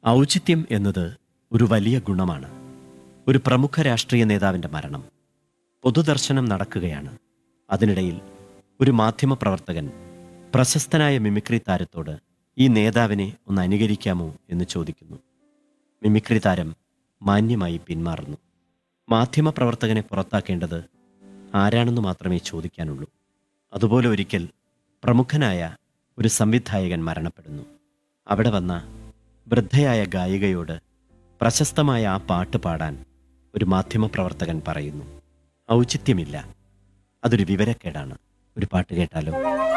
ഔചിത്യം എന്നത് ഒരു വലിയ ഗുണമാണ് ഒരു പ്രമുഖ രാഷ്ട്രീയ നേതാവിൻ്റെ മരണം പൊതുദർശനം നടക്കുകയാണ് അതിനിടയിൽ ഒരു മാധ്യമപ്രവർത്തകൻ പ്രശസ്തനായ മിമിക്രി താരത്തോട് ഈ നേതാവിനെ ഒന്ന് അനുകരിക്കാമോ എന്ന് ചോദിക്കുന്നു മിമിക്രി താരം മാന്യമായി പിന്മാറുന്നു മാധ്യമപ്രവർത്തകനെ പുറത്താക്കേണ്ടത് ആരാണെന്ന് മാത്രമേ ചോദിക്കാനുള്ളൂ അതുപോലെ ഒരിക്കൽ പ്രമുഖനായ ഒരു സംവിധായകൻ മരണപ്പെടുന്നു അവിടെ വന്ന വൃദ്ധയായ ഗായികയോട് പ്രശസ്തമായ ആ പാട്ട് പാടാൻ ഒരു മാധ്യമപ്രവർത്തകൻ പറയുന്നു ഔചിത്യമില്ല അതൊരു വിവരക്കേടാണ് ഒരു പാട്ട് കേട്ടാലോ